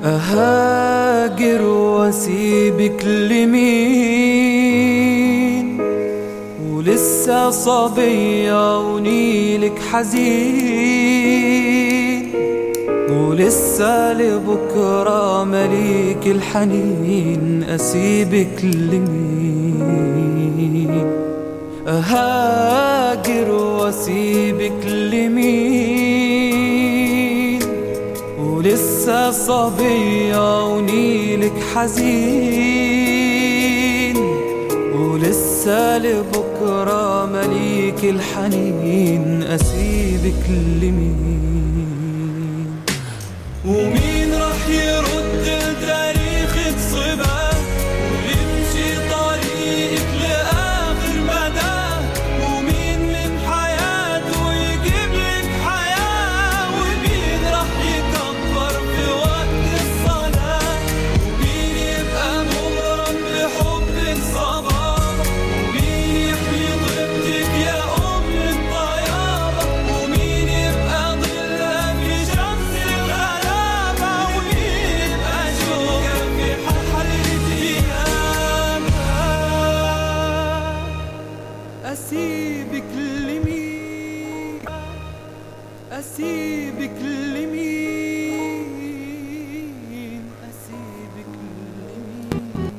أهاجر واسيبك لمين ولسه صبية ونيلك حزين ولسه لبكرة مليك الحنين أسيبك لمين أهاجر واسيبك لمين ولسه صبية ونيلك حزين ولسه لبكرة مليك الحنين أسيبك لمين ومين راح يرد لتاريخك صبا ويمشي طريقك لآخر مدى ومين من حياته يجيب لك حياة ومين راح يكبر في وقت الصلاة ومين يبقى مغرم بحبك صبابة ومين يحمي طيبتك يا أم الطيابة ومين يبقى ظلها في شمس الغلابة ومين يبقى شوكة في حرة أيامها أسيبك لمين أسيبك لمين أسيبك لمين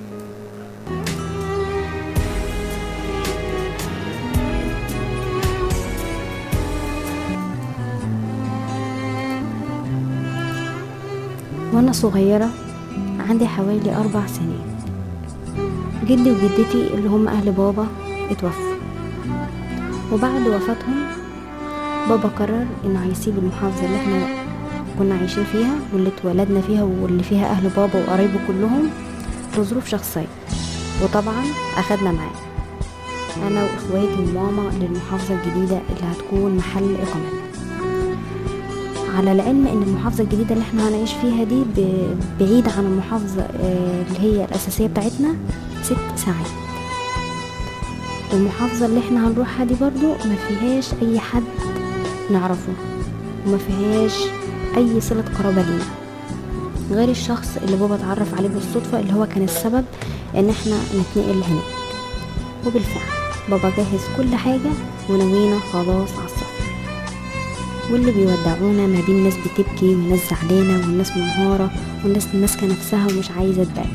وأنا صغيرة عندي حوالي أربع سنين جدي وجدتي اللي هم أهل بابا اتوفوا وبعد وفاتهم بابا قرر إنه هيسيب المحافظة اللي احنا كنا عايشين فيها واللي اتولدنا فيها واللي فيها أهل بابا وقرايبه كلهم لظروف شخصية وطبعا أخدنا معاه أنا وإخواتي وماما للمحافظة الجديدة اللي هتكون محل إقامتنا على العلم ان المحافظة الجديدة اللي احنا هنعيش فيها دي ب- بعيدة عن المحافظة آه، اللي هي الأساسية بتاعتنا ست ساعات المحافظة اللي احنا هنروحها دي برضو ما فيهاش أي حد نعرفه وما فيهاش أي صلة قرابة لينا غير الشخص اللي بابا اتعرف عليه بالصدفة اللي هو كان السبب ان احنا نتنقل هناك وبالفعل بابا جهز كل حاجة ونوينا خلاص على السفر واللي بيودعونا ما بين ناس بتبكي وناس زعلانة والناس منهارة والناس ماسكة نفسها ومش عايزة تبان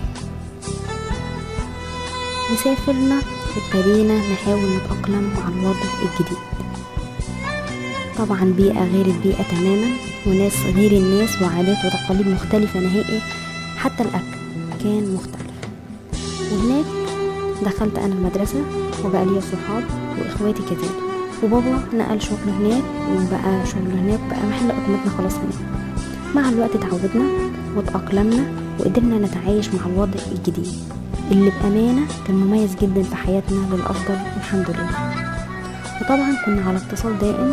وسافرنا وابتدينا نحاول نتأقلم مع الوضع الجديد طبعا بيئة غير البيئة تماما وناس غير الناس وعادات وتقاليد مختلفة نهائي حتى الأكل كان مختلف وهناك دخلت أنا المدرسة وبقى ليا صحاب وإخواتي كذلك وبابا نقل شغله هناك وبقى شغله هناك بقى محل إقامتنا خلاص هناك مع الوقت اتعودنا وتأقلمنا وقدرنا نتعايش مع الوضع الجديد اللي بأمانة كان مميز جدا في حياتنا للأفضل الحمد لله وطبعا كنا على اتصال دائم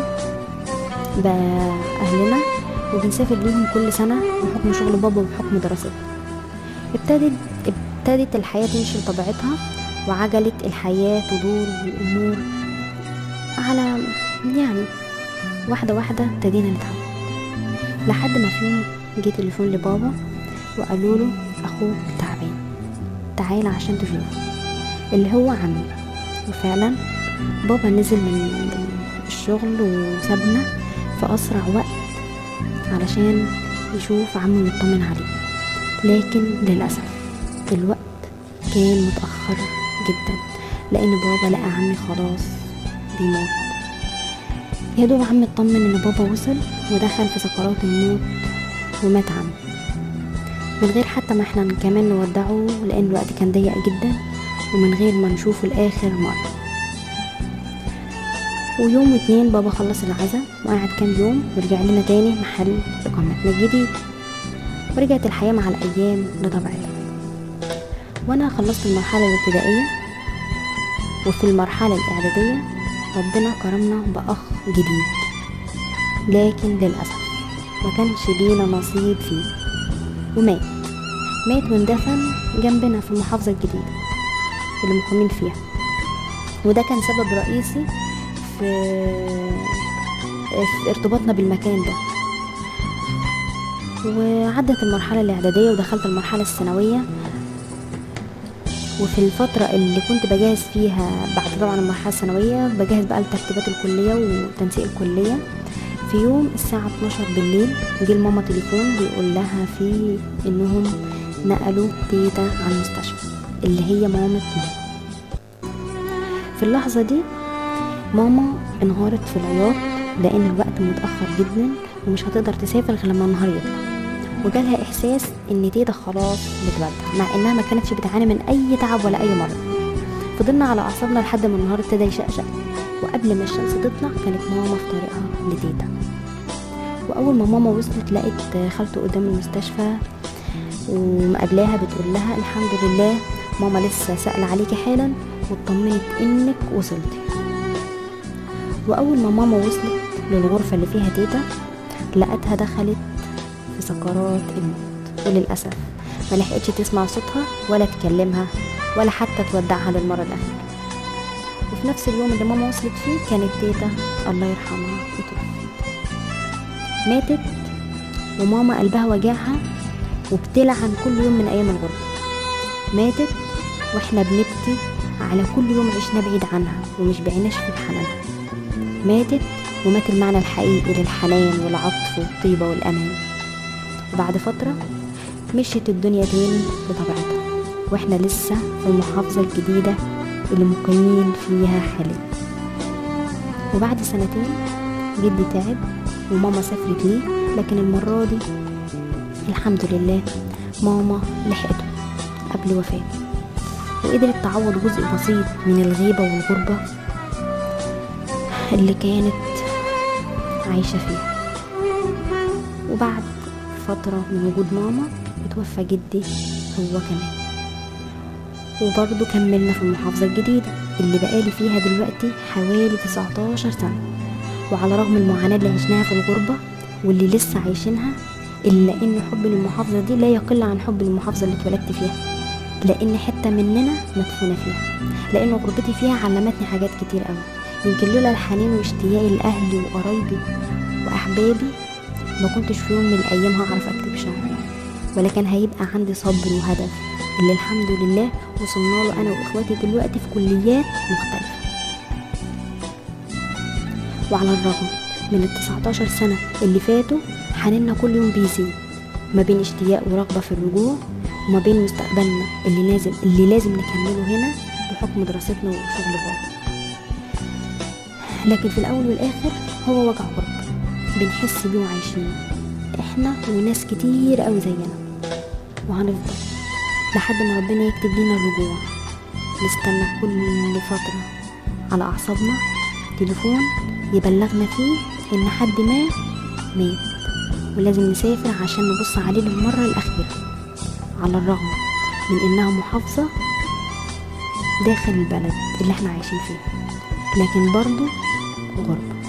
بأهلنا وبنسافر ليهم كل سنة بحكم شغل بابا وبحكم دراستنا ابتدت ابتدت الحياة تمشي بطبيعتها وعجلة الحياة تدور والأمور على يعني واحدة واحدة ابتدينا نتعود لحد ما في يوم جه تليفون لبابا وقالوا له أخوك تعبان تعالى عشان تشوفه اللي هو عمي وفعلا بابا نزل من الشغل وسابنا في أسرع وقت علشان يشوف عمه ويطمن عليه لكن للأسف الوقت كان متأخر جدا لأن بابا لقى عمي خلاص بيموت يا دوب عمي اطمن ان بابا وصل ودخل في سكرات الموت ومات عمي من غير حتى ما احنا كمان نودعه لان الوقت كان ضيق جدا ومن غير ما نشوفه لاخر مرة ويوم واتنين بابا خلص العزا وقعد كام يوم ورجع لنا تاني محل اقامتنا الجديد ورجعت الحياة مع الايام لطبيعتها وانا خلصت المرحلة الابتدائية وفي المرحلة الاعدادية ربنا كرمنا بأخ جديد لكن للأسف ما كانش لينا نصيب فيه ومات مات واندفن جنبنا في المحافظة الجديدة اللي مقيمين فيها وده كان سبب رئيسي في في ارتباطنا بالمكان ده وعدت المرحلة الإعدادية ودخلت المرحلة الثانوية وفي الفترة اللي كنت بجهز فيها بعد طبعا المرحلة الثانوية بجهز بقى لترتيبات الكلية وتنسيق الكلية في يوم الساعة 12 بالليل جه لماما تليفون بيقول لها في انهم نقلوا تيتا على المستشفى اللي هي مامة ماما في اللحظة دي ماما انهارت في العياط لان الوقت متأخر جدا ومش هتقدر تسافر غير لما النهار يطلع وجالها احساس ان تيتا خلاص بتودع مع انها ما كانتش بتعاني من اي تعب ولا اي مرض فضلنا على اعصابنا لحد ما النهار ابتدى يشقشق وقبل ما الشمس تطلع كانت ماما في طريقها لتيتا واول ما ماما وصلت لقت خالته قدام المستشفى ومقابلاها بتقول لها الحمد لله ماما لسه سأل عليكي حالا واطمنت انك وصلتي واول ما ماما وصلت للغرفة اللي فيها تيتا لقتها دخلت في سكرات الموت وللأسف ما لحقتش تسمع صوتها ولا تكلمها ولا حتى تودعها للمرة الأخيرة وفي نفس اليوم اللي ماما وصلت فيه كانت تيتا الله يرحمها بتوفي ماتت وماما قلبها وجعها وبتلعن كل يوم من أيام الغربة ماتت واحنا بنبكي على كل يوم عشنا بعيد عنها ومش بعناش في حنانها ماتت ومات المعنى الحقيقي للحنان والعطف والطيبة والأمان وبعد فترة مشيت الدنيا تاني بطبيعتها واحنا لسه في المحافظة الجديدة اللي مقيمين فيها حاليا وبعد سنتين جدي تعب وماما سافرت ليه لكن المرة دي الحمد لله ماما لحقته قبل وفاته وقدرت تعوض جزء بسيط من الغيبة والغربة اللي كانت عايشة فيها وبعد فترة من وجود ماما اتوفى جدي هو كمان وبرضه كملنا في المحافظة الجديدة اللي بقالي فيها دلوقتي حوالي 19 سنة وعلى رغم المعاناة اللي عشناها في الغربة واللي لسه عايشينها إلا إن حبي للمحافظة دي لا يقل عن حبي للمحافظة اللي اتولدت فيها لأن حتة مننا مدفونة فيها لأن غربتي فيها علمتني حاجات كتير قوي يمكن لولا الحنين واشتياقي لأهلي وقرايبي وأحبابي ما كنتش في يوم من الأيام هعرف أكتب شعر ولكن هيبقى عندي صبر وهدف اللي الحمد لله وصلنا له أنا وإخواتي دلوقتي في كليات مختلفة وعلى الرغم من ال 19 سنة اللي فاتوا حنيننا كل يوم بيزيد ما بين اشتياق ورغبة في الرجوع وما بين مستقبلنا اللي لازم اللي لازم نكمله هنا بحكم دراستنا وشغل بره لكن في الأول والآخر هو وجع غربة بنحس بيه وعايشين احنا وناس كتير قوي زينا وهنفضل لحد ما ربنا يكتب لنا الرجوع نستنى كل فترة على أعصابنا تليفون يبلغنا فيه إن حد ما مات ولازم نسافر عشان نبص عليه للمرة الأخيرة على الرغم من إنها محافظة داخل البلد اللي احنا عايشين فيه لكن برضو غربة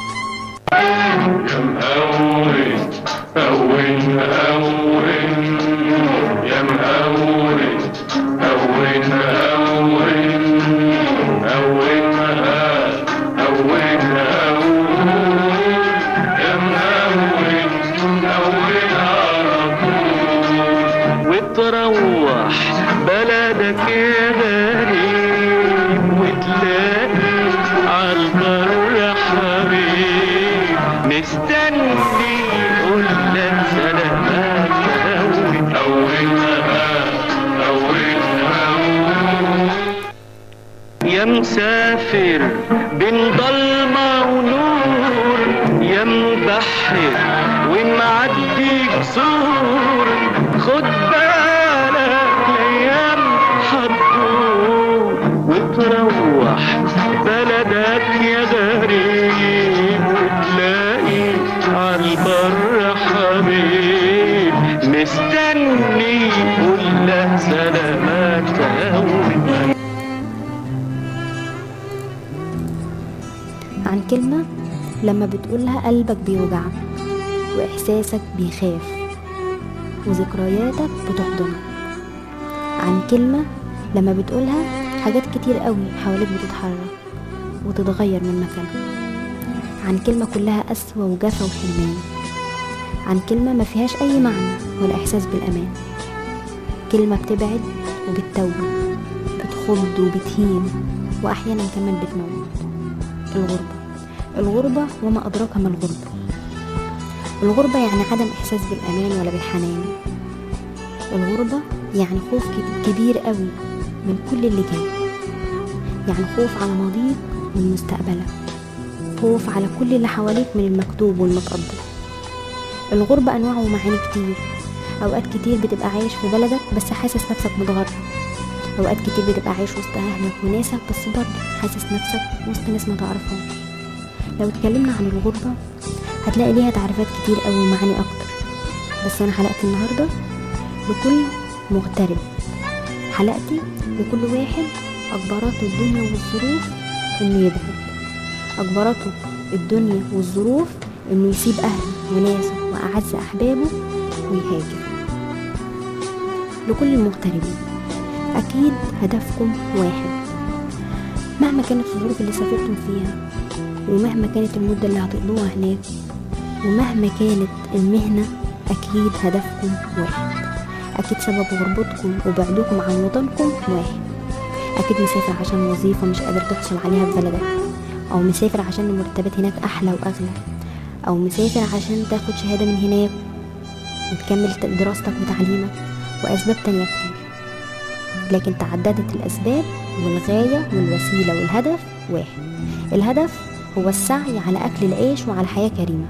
يا مقاول قوين قوين يا مقاول قوين قوين قوين قوين قوين يا مقاول قوين على طول وتروح بلدك يا غريب وتلاقي عالبر حبيب مستني يقول لك سلامات أوي أوي أوي أوي يا مسافر بين ضلمة ونور يا مبحر ومعدي جسور خد بالك الايام هتدور وتروح بلدك يا غريب وتلاقي عالبر حبيب مستني يقول له سلامات أوي عن كلمة لما بتقولها قلبك بيوجعك وإحساسك بيخاف وذكرياتك بتحضنك عن كلمة لما بتقولها حاجات كتير قوي حواليك بتتحرك وتتغير من مكانها عن كلمة كلها قسوة وجفا وحرمان عن كلمة ما فيهاش أي معنى ولا إحساس بالأمان كلمة بتبعد وبتتوه بتخض وبتهين وأحيانا كمان بتموت الغربة الغربة وما أدراك ما الغربة الغربة يعني عدم إحساس بالأمان ولا بالحنان الغربة يعني خوف كب- كبير قوي من كل اللي جاي يعني خوف على ماضيك من مستقبلك خوف على كل اللي حواليك من المكتوب والمتقدر الغربة أنواع ومعاني كتير أوقات كتير بتبقى عايش في بلدك بس حاسس نفسك متغرب أوقات كتير بتبقى عايش وسط أهلك وناسك بس برضه حاسس نفسك وسط ناس ما تعرفهاش لو اتكلمنا عن الغربة هتلاقي ليها تعريفات كتير أوي ومعاني أكتر بس أنا حلقتي النهاردة لكل مغترب حلقتي لكل واحد أجبرته الدنيا والظروف إنه يبعد أجبرته الدنيا والظروف إنه يسيب أهله وناسه وأعز أحبابه ويهاجر لكل المغتربين أكيد هدفكم واحد مهما كانت الظروف اللي سافرتم فيها ومهما كانت المدة اللي هتقضوها هناك ومهما كانت المهنة أكيد هدفكم واحد أكيد سبب غربتكم وبعدكم عن وطنكم واحد أكيد مسافر عشان وظيفة مش قادر تحصل عليها في بلدك أو مسافر عشان المرتبات هناك أحلى وأغلى أو مسافر عشان تاخد شهادة من هناك وتكمل دراستك وتعليمك وأسباب تانية كتير لكن تعددت الأسباب والغاية والوسيلة والهدف واحد الهدف هو السعي على أكل العيش وعلى حياة كريمة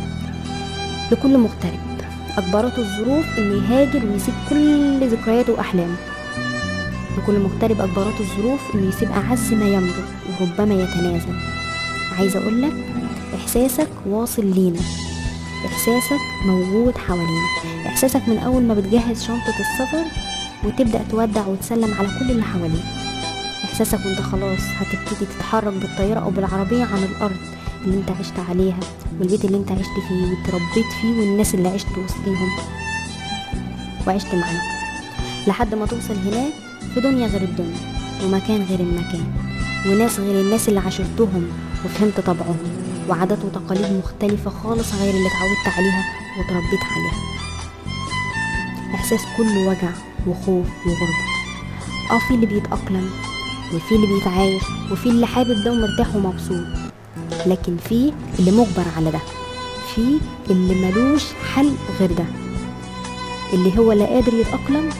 لكل مغترب أجبرته الظروف إنه يهاجر ويسيب كل ذكرياته وأحلامه لكل مغترب أجبرته الظروف إنه يسيب أعز ما يملك وربما يتنازل عايزة أقولك إحساسك واصل لينا إحساسك موجود حوالينا إحساسك من أول ما بتجهز شنطة السفر وتبدأ تودع وتسلم على كل اللي حواليك إحساسك وأنت خلاص هتبتدي تتحرك بالطيارة أو بالعربية عن الأرض اللي أنت عشت عليها والبيت اللي أنت عشت فيه وتربيت فيه والناس اللي عشت وسطيهم وعشت معاهم لحد ما توصل هناك في دنيا غير الدنيا ومكان غير المكان وناس غير الناس اللي عاشرتهم وفهمت طبعهم وعادات وتقاليد مختلفة خالص غير اللي اتعودت عليها وتربيت عليها إحساس كله وجع وخوف وغربة اه في اللي بيتأقلم وفي اللي بيتعايش وفي اللي حابب ده ومرتاح ومبسوط لكن في اللي مجبر على ده في اللي ملوش حل غير ده اللي هو لا قادر يتأقلم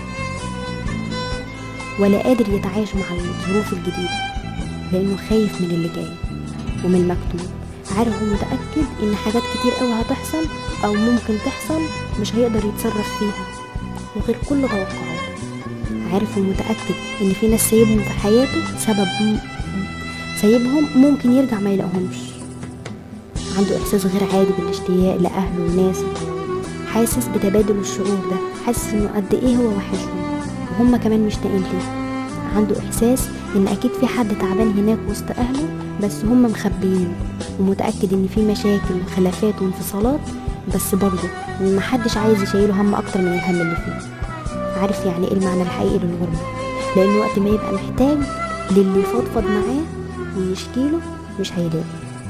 ولا قادر يتعايش مع الظروف الجديدة لأنه خايف من اللي جاي ومن المكتوب عارف ومتأكد إن حاجات كتير قوي هتحصل أو ممكن تحصل مش هيقدر يتصرف فيها وغير كل توقعاته عارف ومتأكد إن في ناس سايبهم في حياته سبب م- سايبهم ممكن يرجع ما يلاقيهمش عنده إحساس غير عادي بالاشتياق لأهله وناسه حاسس بتبادل الشعور ده حاسس إنه قد إيه هو وحشهم وهم كمان مشتاقين ليه عنده إحساس إن أكيد في حد تعبان هناك وسط أهله بس هم مخبيين ومتأكد إن في مشاكل وخلافات وانفصالات بس برضه محدش عايز يشيله هم أكتر من الهم اللي فيه عارف يعني ايه المعنى الحقيقي للغربة لأن وقت ما يبقى محتاج للي يفضفض معاه ويشكيله مش هيلاقي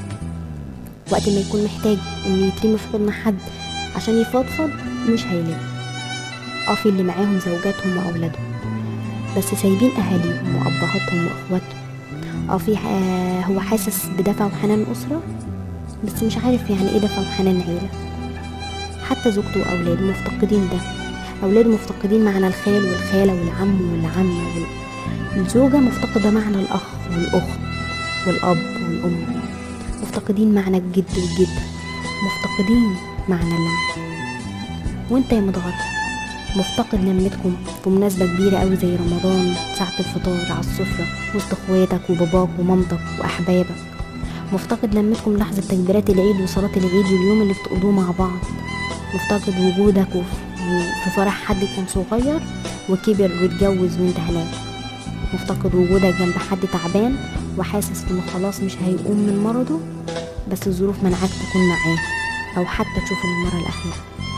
وقت ما يكون محتاج انه يترمي في حضن حد عشان يفضفض مش هيلاقي اه في اللي معاهم زوجاتهم واولادهم بس سايبين اهاليهم وابهاتهم واخواتهم اه في ح- هو حاسس بدفى وحنان اسره بس مش عارف يعني ايه دفى وحنان عيله حتى زوجته واولاده مفتقدين ده اولاده مفتقدين معنى الخال والخاله والعم والعمه وال- الزوجه مفتقده معنى الاخ والاخت والاب والام مفتقدين معنى الجد والجدة مفتقدين معنى اللمة وانت يا متغرب مفتقد لمتكم في مناسبة كبيرة قوي زي رمضان ساعة الفطار على السفرة وسط اخواتك وباباك ومامتك واحبابك مفتقد لمتكم لحظة تكبيرات العيد وصلاة العيد واليوم اللي بتقضوه مع بعض مفتقد وجودك وف- وفي فرح حد كان صغير وكبر واتجوز وانت هناك مفتقد وجودك جنب حد تعبان وحاسس انه خلاص مش هيقوم من مرضه بس الظروف منعاك تكون معاه او حتى تشوفه للمرة الاخيرة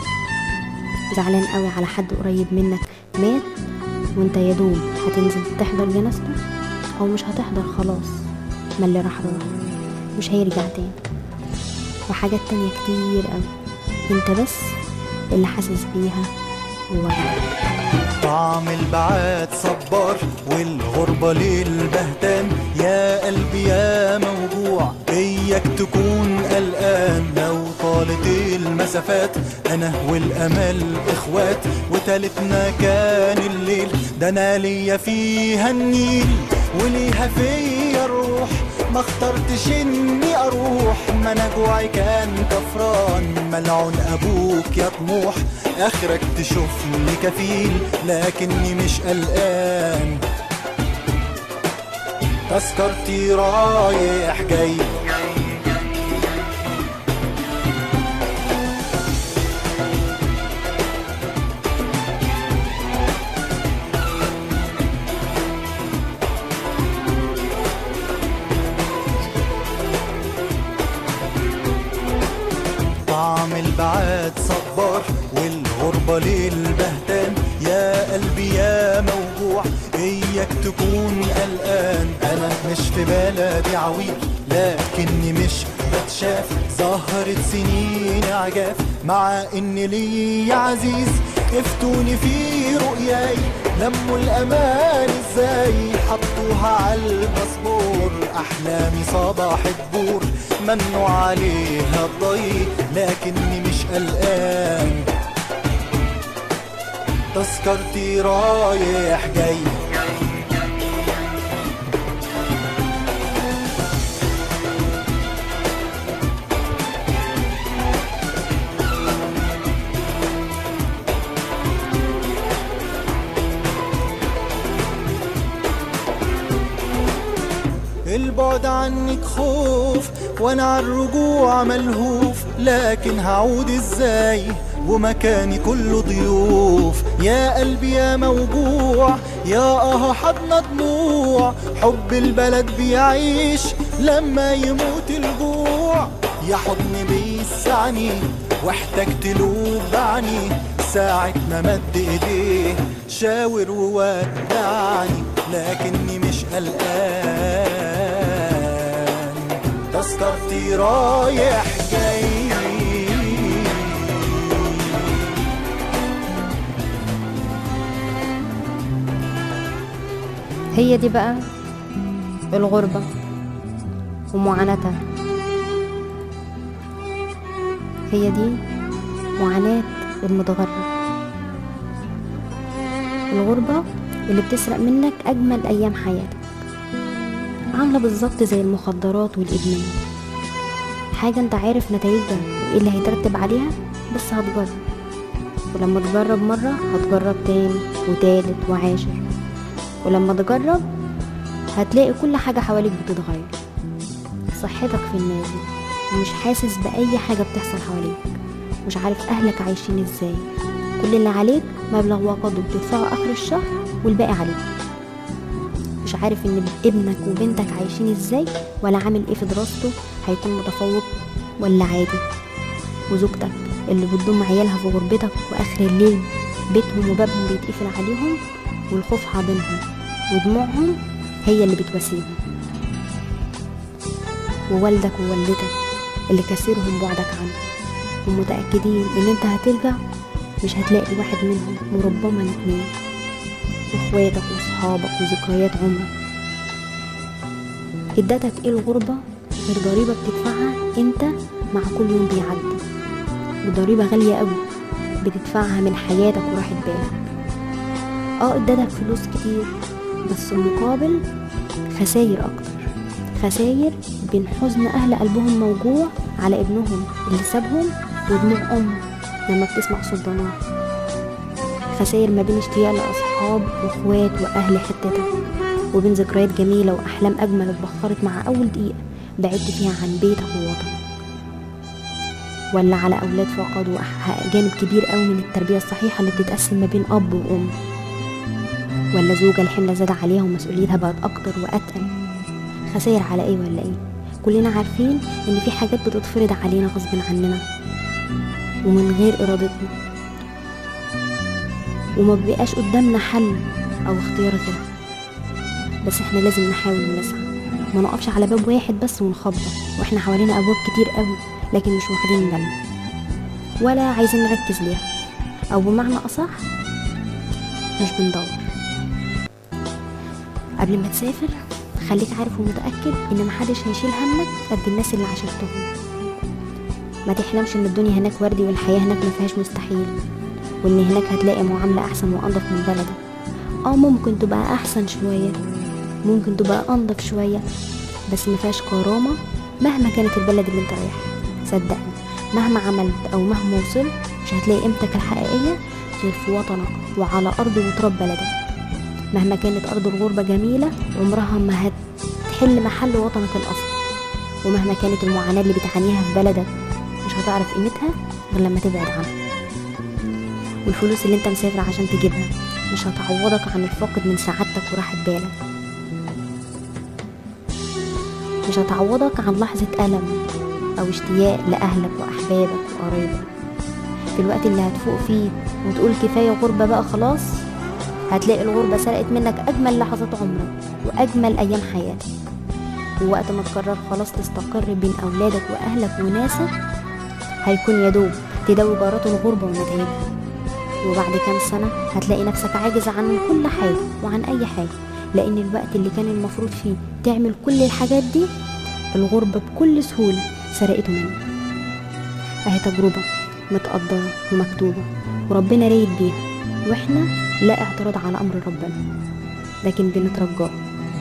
زعلان قوي على حد قريب منك مات وانت يا دوب هتنزل تحضر جنازته او مش هتحضر خلاص ما اللي راح راح مش هيرجع تاني وحاجات تانية كتير قوي انت بس اللي حاسس بيها ووجعك طعم البعاد صبار والغربة للبهتان يا قلبي يا موجوع اياك تكون قلقان لو طالت المسافات انا والامل اخوات وتالتنا كان الليل ده انا ليا فيها النيل وليها فيا الروح ما اخترتش اني اروح ما انا جوعي كان كفران ملعون ابوك يا طموح اخرك تشوفني كفيل لكني مش قلقان تذكرتي رايح جاي طعم البعاد صبار والغربة للبهتان يا قلبي يا موجوع اياك تكون قلقان انا مش في بلدي عويل لكني مش بتشاف ظهرت سنين عجاف مع ان لي عزيز افتوني في رؤياي لموا الامان ازاي حطوها على الباسبور احلامي صباحت بور منوا عليها الضي لكني مش قلقان تذكرتي رايح جاي البعد عنك خوف وانا على الرجوع ملهوف لكن هعود ازاي ومكاني كله ضيوف يا قلبي يا موجوع يا اه حضن دموع حب البلد بيعيش لما يموت الجوع يا حضن بيسعني واحتجت له بعني ساعة ما مد ايديه شاور وودعني لكني مش قلقان تذكرتي رايح جاي هي دي بقى الغربة ومعاناتها هي دي معاناة المتغرب الغربة اللي بتسرق منك أجمل أيام حياتك عاملة بالظبط زي المخدرات والإدمان حاجة انت عارف نتائجها وايه اللي هيترتب عليها بس هتجرب ولما تجرب مرة هتجرب تاني وتالت وعاشر ولما تجرب هتلاقي كل حاجة حواليك بتتغير صحتك في النازل ومش حاسس بأي حاجة بتحصل حواليك مش عارف أهلك عايشين ازاي كل اللي عليك مبلغ وقدره بتدفعه آخر الشهر والباقي عليك مش عارف ان ابنك وبنتك عايشين ازاي ولا عامل ايه في دراسته هيكون متفوق ولا عادي وزوجتك اللي بتضم عيالها في غربتك واخر الليل بيتهم وبابهم بيتقفل عليهم والخوف حاضنهم ودموعهم هي اللي بتواسيهم ووالدك ووالدتك اللي كثيرهم بعدك عنه ومتأكدين ان انت هترجع مش هتلاقي واحد منهم وربما الاتنين واخواتك وصحابك وذكريات عمرك ادتك ايه الغربة غير ضريبة بتدفعها انت مع كل يوم بيعدي وضريبة غالية قوي بتدفعها من حياتك وراحة بالك اه ادتك فلوس كتير بس المقابل خساير اكتر خساير بين حزن اهل قلبهم موجوع على ابنهم اللي سابهم ودموع ام لما بتسمع صوت ضناها خساير ما بين اشتياق لأصحاب وإخوات وأهل حتتك وبين ذكريات جميلة وأحلام أجمل اتبخرت مع أول دقيقة بعدت فيها عن بيتك ووطنك ولا على أولاد فقدوا أح- جانب كبير قوي من التربية الصحيحة اللي بتتقسم ما بين أب وأم ولا زوجة الحمل زاد عليها ومسؤوليتها بقت أكتر وأتقل خساير على إيه ولا إيه كلنا عارفين إن في حاجات بتتفرض علينا غصب عننا ومن غير إرادتنا وما بيبقاش قدامنا حل او اختيار غيرها بس احنا لازم نحاول ونسعى ما نقفش على باب واحد بس ونخبط واحنا حوالينا ابواب كتير قوي لكن مش واخدين بالنا ولا عايزين نركز ليها أو بمعنى أصح مش بندور قبل ما تسافر خليك عارف ومتأكد إن محدش هيشيل همك قد الناس اللي عاشرتهم ما تحلمش إن الدنيا هناك وردي والحياة هناك ما فيهاش مستحيل وإن هناك هتلاقي معاملة أحسن وأنضف من بلدك اه ممكن تبقى أحسن شوية ممكن تبقى أنضف شوية بس ما فيهاش كرامة مهما كانت البلد اللي انت رايحها صدقني مهما عملت أو مهما وصلت مش هتلاقي قيمتك الحقيقية غير في وطنك وعلى أرض وتراب بلدك مهما كانت أرض الغربة جميلة عمرها ما هتحل محل وطنك الأصلي ومهما كانت المعاناة اللي بتعانيها في بلدك مش هتعرف قيمتها غير لما تبعد عنها والفلوس اللي انت مسافر عشان تجيبها مش هتعوضك عن الفاقد من سعادتك وراحة بالك مش هتعوضك عن لحظة ألم أو اشتياق لأهلك وأحبابك وقرايبك في الوقت اللي هتفوق فيه وتقول كفاية غربة بقى خلاص هتلاقي الغربة سرقت منك أجمل لحظات عمرك وأجمل أيام حياتك ووقت ما تقرر خلاص تستقر بين أولادك وأهلك وناسك هيكون يا دوب تداوي جارات الغربة ونتائجها وبعد كام سنة هتلاقي نفسك عاجز عن كل حاجة وعن أي حاجة لأن الوقت اللي كان المفروض فيه تعمل كل الحاجات دي الغربة بكل سهولة سرقته منك أهي تجربة متقدرة ومكتوبة وربنا رايد بيها واحنا لا اعتراض على أمر ربنا لكن بنترجاك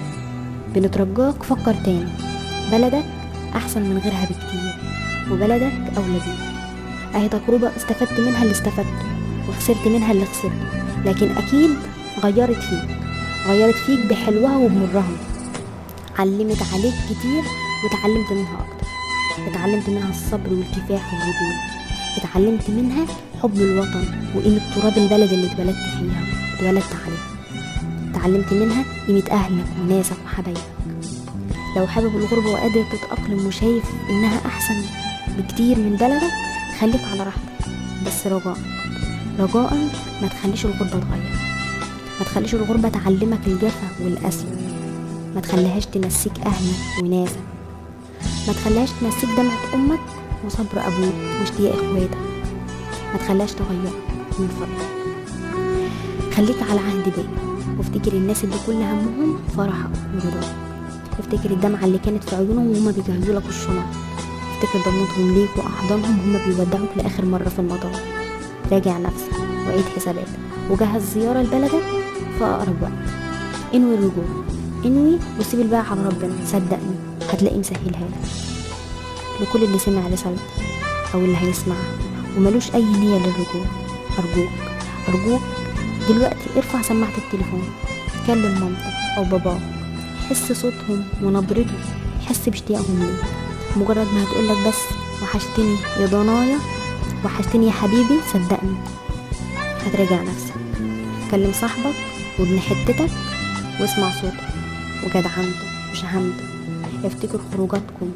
بنترجاك فكر تاني بلدك أحسن من غيرها بكتير وبلدك أولى بيك أهي تجربة استفدت منها اللي استفدته وخسرت منها اللي خسرته لكن أكيد غيرت فيك غيرت فيك بحلوها وبمرها علمت عليك كتير وتعلمت منها أكتر اتعلمت منها الصبر والكفاح والرجولة اتعلمت منها حب الوطن وقيمة تراب البلد اللي اتولدت فيها اتولدت عليها اتعلمت منها قيمة أهلك وناسك وحبايبك لو حابب الغربة وقادر تتأقلم وشايف إنها أحسن بكتير من بلدك خليك على راحتك بس رجاء رجاء ما تخليش الغربة تغير ما تخليش الغربة تعلمك الجفا والقسوة ما تخليهاش تنسيك أهلك وناسك ما تخليهاش تنسيك دمعة أمك وصبر أبوك واشتياق إخواتك ما تخليهاش تغيرك من فضلك خليك على عهد باقي وافتكر الناس اللي كل همهم فرحك ورضاك افتكر الدمعة اللي كانت في عيونهم وهما بيجهزوا لك الشنط افتكر ضمتهم ليك وأحضانهم هما بيودعوك لآخر مرة في المطار راجع نفسك وعيد حساباتك وجهز زيارة لبلدك في أقرب وقت انوي الرجوع انوي وسيب الباقي على ربنا صدقني هتلاقيه مسهلها لك لكل اللي سمع رسالتي أو اللي هيسمعها وملوش أي نية للرجوع أرجوك أرجوك دلوقتي ارفع سماعة التليفون كلم مامتك أو باباك حس صوتهم ونبرته حس باشتياقهم ليك مجرد ما هتقولك بس وحشتني يا ضنايا وحشتني يا حبيبي صدقني هتراجع نفسك كلم صاحبك وابن حتتك واسمع صوته وجدعنته وشهامته افتكر خروجاتكم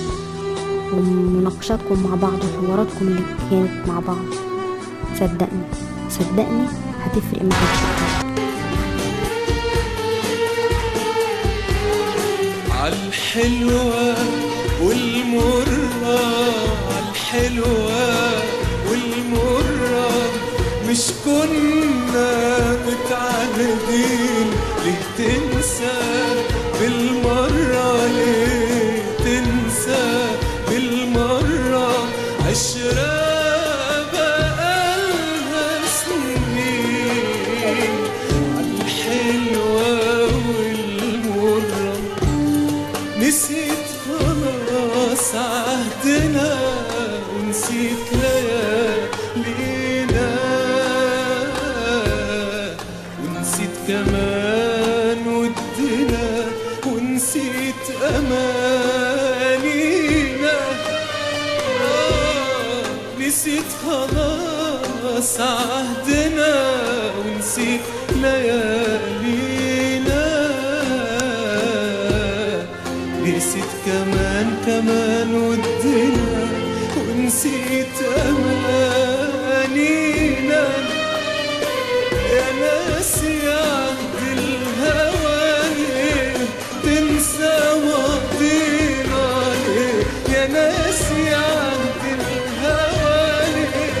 ومناقشاتكم مع بعض وحواراتكم اللي كانت مع بعض صدقني صدقني هتفرق معاك كتير. عالحلوة والمرة عالحلوة والمرة مش كنا متعهدين ليه تنسى بالمرة ليه تنسى بالمرة عشرة بقالها سنين عالحلوة والمرة نسيت خلاص عهدنا ونسيت ليالينا ونسيت كمان ودنا ونسيت أمانينا آه، نسيت خلاص عهدنا ونسيت ليالينا نسيت كمان كمان ودنا ونسيت أمانينا يا ناس يا عهد الهوى ليه تنسى ماضينا ليه يا ناس يا عهد الهوى ليه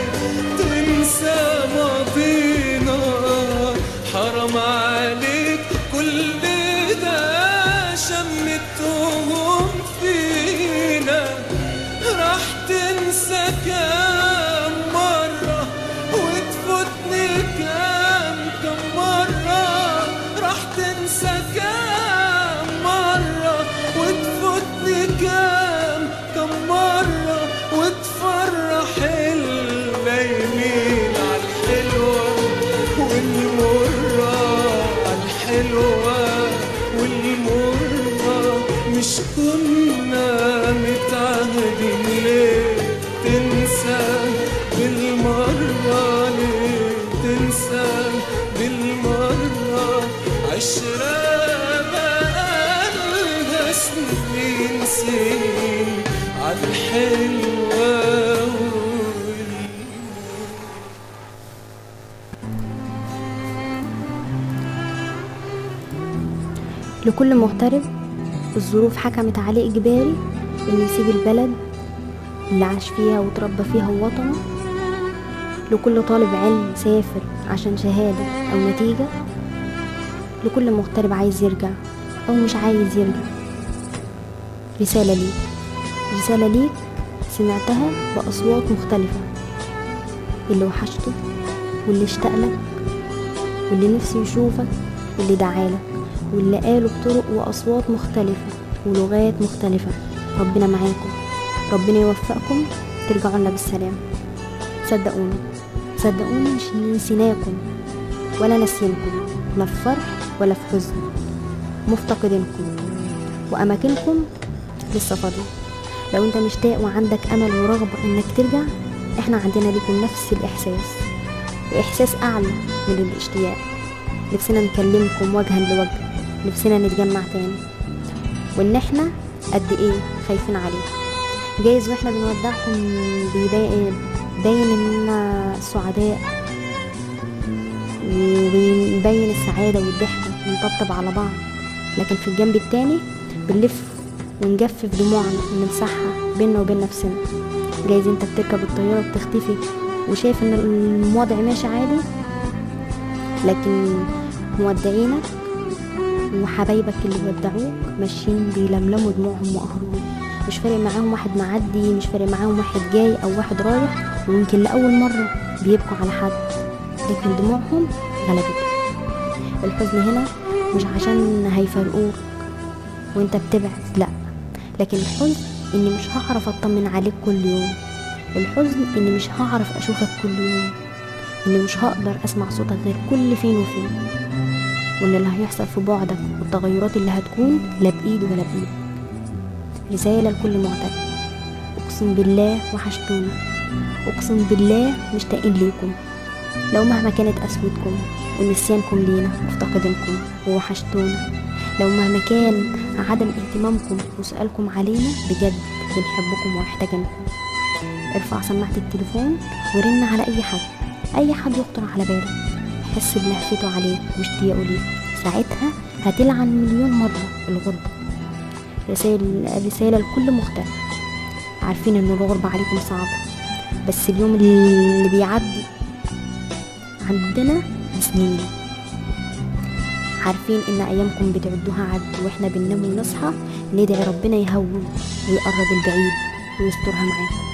كل ده شمتهم فينا راح تنسى كام مرة وتفوتني كام كام مرة راح تنسى كام مرة وتفوتني كام كام مرة وتفرح الليلين عالحلوة والمرة عالحلوة والمرة مش كنا متعهدين ليه تنسى بالمرة ليه تنسى بالمرة عشرة بقالها سنين سنين عالحلوة والمرة لكل مغترب الظروف حكمت عليه إجباري إنه يسيب البلد اللي عاش فيها وتربى فيها ووطنه لكل طالب علم سافر عشان شهادة أو نتيجة لكل مغترب عايز يرجع أو مش عايز يرجع رسالة ليك رسالة ليك سمعتها بأصوات مختلفة اللي وحشته واللي اشتاقلك واللي نفسه يشوفك واللي دعالك واللي قالوا بطرق وأصوات مختلفة ولغات مختلفة ربنا معاكم ربنا يوفقكم ترجعوا لنا بالسلام صدقوني صدقوني مش نسيناكم ولا نسينكم لا في فرح ولا في حزن مفتقدينكم وأماكنكم لسه فاضية لو انت مشتاق وعندك أمل ورغبة انك ترجع احنا عندنا ليكم نفس الإحساس وإحساس أعلى من الاشتياق نفسنا نكلمكم وجها لوجه نفسنا نتجمع تاني وإن احنا قد إيه خايفين عليكم جايز واحنا بنودعكم بيبين باين اننا سعداء وبنبين السعادة والضحكة ونطبطب على بعض لكن في الجنب التاني بنلف ونجفف دموعنا ونمسحها بينا وبين نفسنا جايز انت بتركب الطيارة بتختفي وشايف ان الوضع ماشي عادي لكن مودعينك وحبايبك اللي ودعوك ماشيين بيلملموا دموعهم وقهرهم مش فارق معاهم واحد معدي مش فارق معاهم واحد جاي او واحد رايح ويمكن لأول مرة بيبكوا على حد لكن دموعهم غلبت الحزن هنا مش عشان هيفرقوك وانت بتبعد لا لكن الحزن اني مش هعرف اطمن عليك كل يوم الحزن اني مش هعرف اشوفك كل يوم اني مش هقدر اسمع صوتك غير كل فين وفين وان اللي هيحصل في بعدك والتغيرات اللي هتكون لا بايد ولا بايد رسالة لكل معتد اقسم بالله وحشتونا اقسم بالله مشتاقين ليكم لو مهما كانت قسوتكم ونسيانكم لينا مفتقدينكم ووحشتونا لو مهما كان عدم اهتمامكم وسؤالكم علينا بجد بنحبكم ومحتاجينكم ارفع سماعة التليفون ورن على اي حد اي حد يخطر على بالك حس بلهفته عليك واشتياقه ليك ساعتها هتلعن مليون مرة الغربة رسائل رسالة لكل مغترب عارفين ان الغربة عليكم صعبة بس اليوم اللي بيعدي عندنا سنين عارفين ان ايامكم بتعدوها عد واحنا بننام ونصحى ندعي ربنا يهون ويقرب البعيد ويسترها معاكم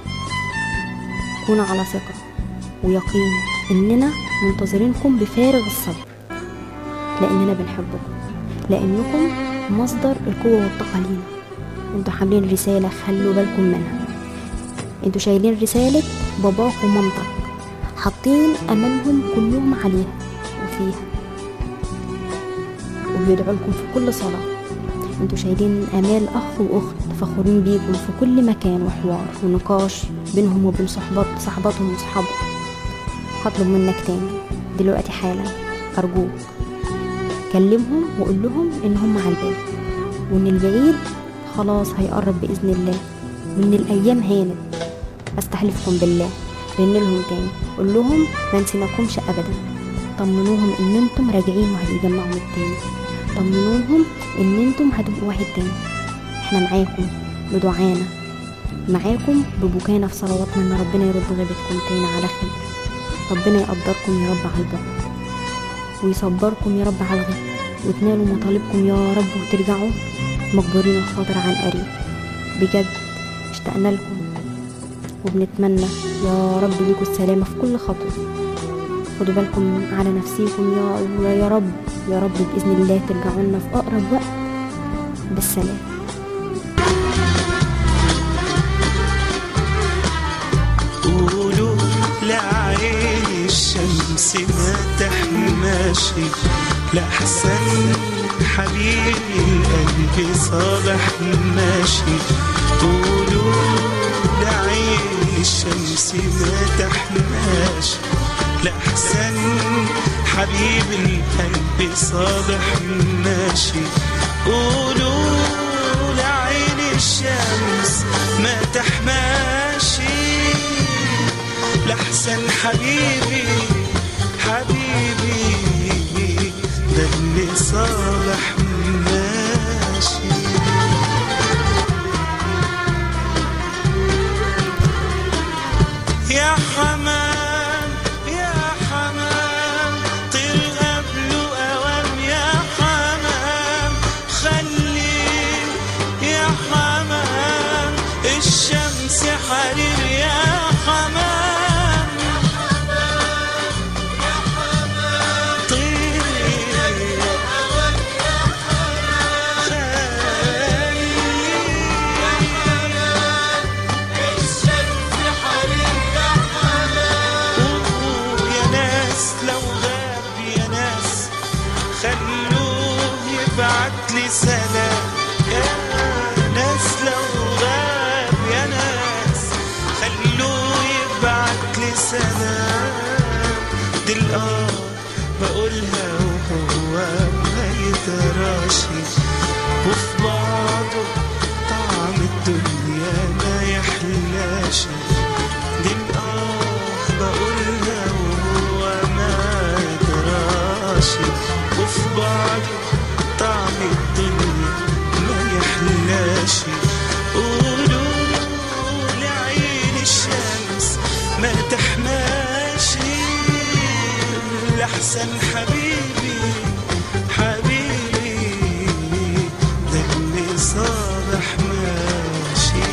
كونوا على ثقة ويقين اننا منتظرينكم بفارغ الصبر لاننا بنحبكم لانكم مصدر القوة والطاقة لينا انتوا حاملين رسالة خلوا بالكم منها انتوا شايلين رسالة باباك ومامتك حاطين املهم كلهم عليها وفيها وبيدعوا لكم في كل صلاة انتوا شايلين امال اخ واخت فخورين بيكم في كل مكان وحوار ونقاش بينهم وبين صحبات صحباتهم وصحابهم هطلب منك تاني دلوقتي حالا ارجوك كلمهم وقول لهم ان هم على البال وان البعيد خلاص هيقرب باذن الله وان الايام هانت استحلفكم بالله رن لهم تاني قول لهم ما نسيناكمش ابدا طمنوهم ان انتم راجعين وهتتجمعوا من تاني طمنوهم ان انتم هتبقوا واحد تاني احنا معاكم بدعانا معاكم ببكانا في صلواتنا ان ربنا يرد غيبتكم تاني على خير ربنا يقدركم يا رب على البعد ويصبركم يا رب على الغيب وتنالوا مطالبكم يا رب وترجعوا مجبورين الخاطر عن قريب بجد اشتقنا لكم وبنتمنى يا رب ليكوا السلامة في كل خطوة خدوا بالكم على نفسيكم يا الله يا رب يا رب بإذن الله ترجعوا لنا في أقرب وقت بالسلام قولوا لعين الشمس ما تحماشي لأحسن حبيبي القلب صالح ماشي قولوا لعين الشمس ما تحماشي لأحسن حبيب القلب صالح ماشي قولوا لعين الشمس ما تحماشي لحسن حبيبي حبيبي ده اللي صالح ماشي يا حمام يا حمام طير قبله اوام يا حمام خلي يا حمام الشمس حرير يا حمام طير يا ناس لو غاب يا ناس خلوه يبعت لي سلام يا ناس لو غاب يا ناس خلوه يبعت لي سلام دي الآه بقولها وهو ما يدراشي وفي بعضه طعم الدنيا ما يحلاش دي الآه بقولها وهو ما يدراشي وفي بعضه طعم الدنيا ما يحلاش قولوا لعين الشمس ما تحماشي لأحسن حبيبي حبيبي ده اللي صالح ماشي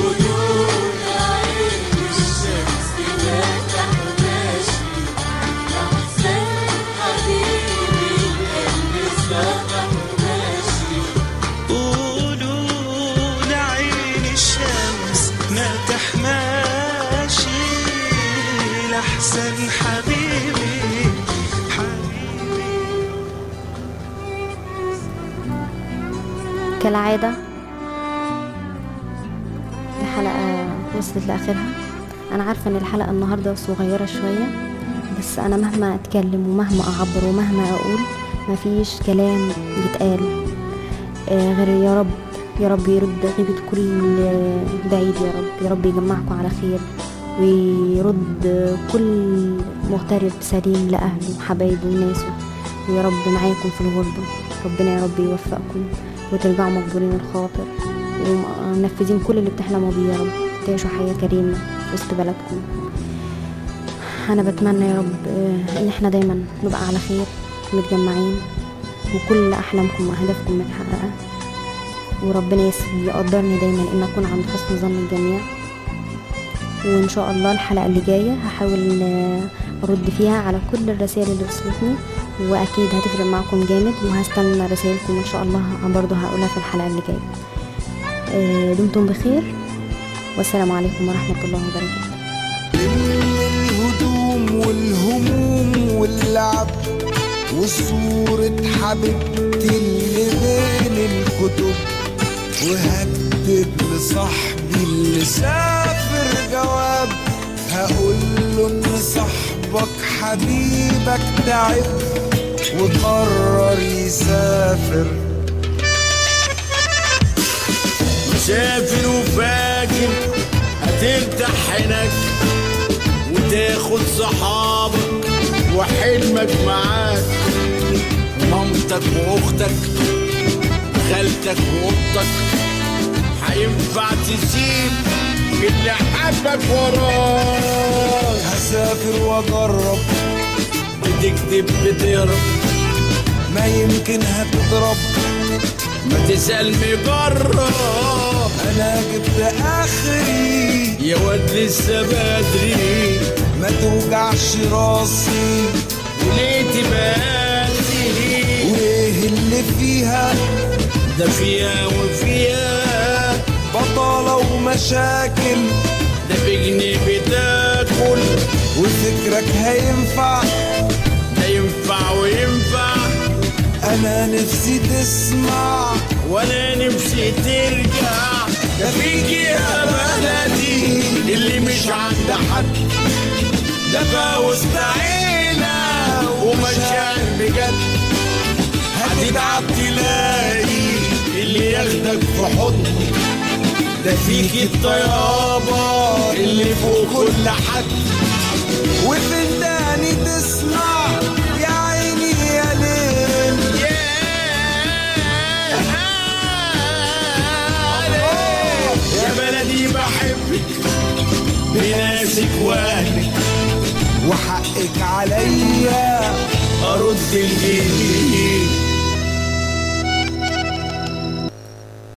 قولوا لعين الشمس ما تحماشي لأحسن حبيبي حبيبي كالعادة الحلقة وصلت لآخرها أنا عارفة إن الحلقة النهاردة صغيرة شوية بس أنا مهما أتكلم ومهما أعبر ومهما أقول مفيش كلام يتقال آه، غير يا رب يا رب يرد غيبة كل بعيد يا رب يا رب يجمعكم على خير ويرد كل مغترب سليم لأهله وحبايبه وناسه ويا رب معاكم في الغربة ربنا يا رب يوفقكم وترجعوا مقبولين الخاطر ومنفذين كل اللي بتحلموا بيه يا رب تعيشوا حياة كريمة وسط بلدكم أنا بتمنى يا رب آه، إن احنا دايما نبقى على خير متجمعين وكل أحلامكم وأهدافكم متحققة وربنا يس- يقدرني دايما إن أكون عند حسن ظن الجميع وإن شاء الله الحلقة اللي جاية هحاول آه، أرد فيها على كل الرسائل اللي وصلتني وأكيد هتفرق معكم جامد وهستنى رسائلكم إن شاء الله برضه هقولها في الحلقة اللي جاية آه، دمتم بخير والسلام عليكم ورحمة الله وبركاته الهدوم والهموم واللعب وصورة حبيبتي اللي بين الكتب وهكتب لصاحبي اللي سافر جواب هقول له ان صاحبك حبيبك تعب وقرر يسافر مسافر وفاكر هترتاح هناك وتاخد صحابك وحلمك معاك مامتك واختك خالتك واختك هينفع تسيب اللي حبك وراك هسافر واجرب بتكذب بتهرب ما يمكن هتضرب ما تسأل مجرب انا جبت اخري يا واد لسه بدري ما توجعش راسي وليه تبالي وايه اللي فيها ده فيها وفيها بطالة ومشاكل ده بجنيه بتاكل وفكرك هينفع ده ينفع وينفع انا نفسي تسمع وانا نفسي ترجع ده فيك يا بلدي اللي مش عند حد ده بقى وسط عيلة ومشاعر بجد هتتعب تلاقي اللي ياخدك في حضنه ده فيك الطيابة اللي فوق كل حد وفي تاني تسمع يا عيني يا ليل يا بلدي بحبك بناسك واهلك وحقك عليا ارد الجميل